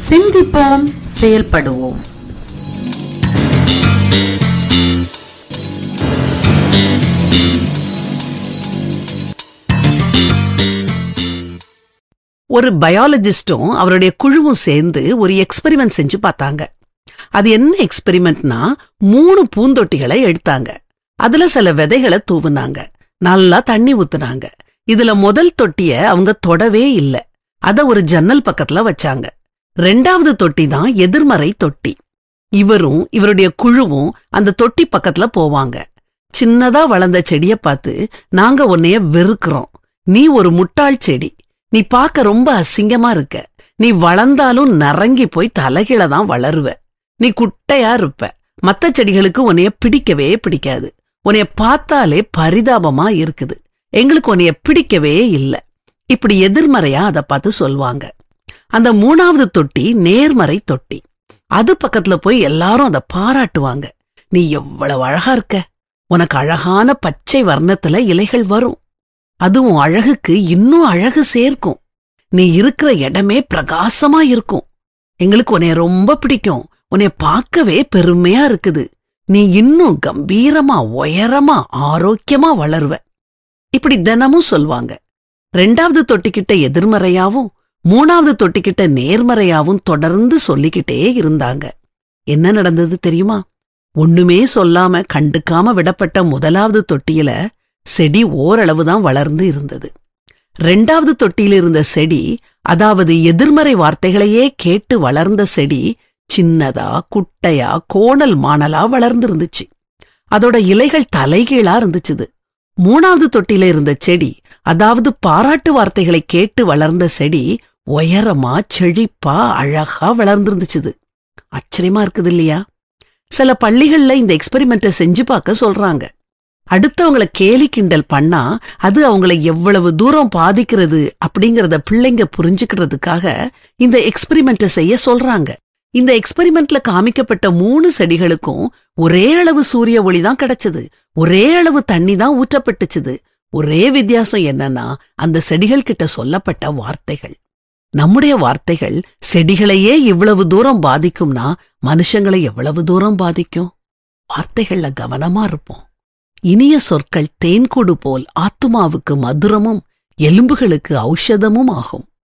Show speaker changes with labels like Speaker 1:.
Speaker 1: சிந்திப்போம் செயல்படுவோம்
Speaker 2: ஒரு பயாலஜிஸ்டும் அவருடைய குழுவும் சேர்ந்து ஒரு எக்ஸ்பெரிமெண்ட் செஞ்சு பார்த்தாங்க அது என்ன எக்ஸ்பெரிமெண்ட்னா மூணு பூந்தொட்டிகளை எடுத்தாங்க அதுல சில விதைகளை தூவுனாங்க நல்லா தண்ணி ஊத்துனாங்க இதுல முதல் தொட்டிய அவங்க தொடவே இல்ல அத ஒரு ஜன்னல் பக்கத்துல வச்சாங்க ரெண்டாவது தொட்டி தான் எதிர்மறை தொட்டி இவரும் இவருடைய குழுவும் அந்த தொட்டி பக்கத்துல போவாங்க சின்னதா வளர்ந்த செடிய பார்த்து நாங்க உன்னைய வெறுக்கிறோம் நீ ஒரு முட்டாள் செடி நீ பார்க்க ரொம்ப அசிங்கமா இருக்க நீ வளர்ந்தாலும் நரங்கி போய் தலைகீழ தான் வளருவ நீ குட்டையா இருப்ப மத்த செடிகளுக்கு உன்னைய பிடிக்கவே பிடிக்காது உன்னைய பார்த்தாலே பரிதாபமா இருக்குது எங்களுக்கு உன்னைய பிடிக்கவே இல்ல இப்படி எதிர்மறையா அத பார்த்து சொல்வாங்க அந்த மூணாவது தொட்டி நேர்மறை தொட்டி அது பக்கத்துல போய் எல்லாரும் அத பாராட்டுவாங்க நீ எவ்வளவு அழகா இருக்க உனக்கு அழகான பச்சை வர்ணத்துல இலைகள் வரும் அதுவும் அழகுக்கு இன்னும் அழகு சேர்க்கும் நீ இருக்கிற இடமே பிரகாசமா இருக்கும் எங்களுக்கு உன்னைய ரொம்ப பிடிக்கும் உன்னைய பார்க்கவே பெருமையா இருக்குது நீ இன்னும் கம்பீரமா உயரமா ஆரோக்கியமா வளருவ இப்படி தினமும் சொல்வாங்க ரெண்டாவது தொட்டிக்கிட்ட எதிர்மறையாவும் மூணாவது தொட்டிக்கிட்ட நேர்மறையாவும் தொடர்ந்து சொல்லிக்கிட்டே இருந்தாங்க என்ன நடந்தது தெரியுமா ஒண்ணுமே சொல்லாம கண்டுக்காம விடப்பட்ட முதலாவது தொட்டியில செடி ஓரளவுதான் வளர்ந்து இருந்தது ரெண்டாவது தொட்டியில் இருந்த செடி அதாவது எதிர்மறை வார்த்தைகளையே கேட்டு வளர்ந்த செடி சின்னதா குட்டையா கோணல் மாணலா வளர்ந்திருந்துச்சு அதோட இலைகள் தலைகீழா இருந்துச்சுது மூணாவது தொட்டியில இருந்த செடி அதாவது பாராட்டு வார்த்தைகளை கேட்டு வளர்ந்த செடி உயரமா செழிப்பா அழகா வளர்ந்திருந்துச்சுது ஆச்சரியமா இருக்குது இல்லையா சில பள்ளிகள்ல இந்த எக்ஸ்பெரிமெண்ட்டை செஞ்சு பார்க்க சொல்றாங்க அடுத்தவங்கள கேலி கிண்டல் பண்ணா அது அவங்கள எவ்வளவு தூரம் பாதிக்கிறது அப்படிங்கறத பிள்ளைங்க புரிஞ்சுக்கிறதுக்காக இந்த எக்ஸ்பெரிமெண்ட்டை செய்ய சொல்றாங்க இந்த எக்ஸ்பெரிமெண்ட்ல காமிக்கப்பட்ட மூணு செடிகளுக்கும் ஒரே அளவு சூரிய ஒளி தான் கிடைச்சது ஒரே அளவு தண்ணி தான் ஊற்றப்பட்டுச்சுது ஒரே வித்தியாசம் என்னன்னா அந்த செடிகள் கிட்ட சொல்லப்பட்ட வார்த்தைகள் நம்முடைய வார்த்தைகள் செடிகளையே இவ்வளவு தூரம் பாதிக்கும்னா மனுஷங்களை எவ்வளவு தூரம் பாதிக்கும் வார்த்தைகள்ல கவனமா இருப்போம் இனிய சொற்கள் தேன்கூடு போல் ஆத்துமாவுக்கு மதுரமும் எலும்புகளுக்கு ஔஷதமும் ஆகும்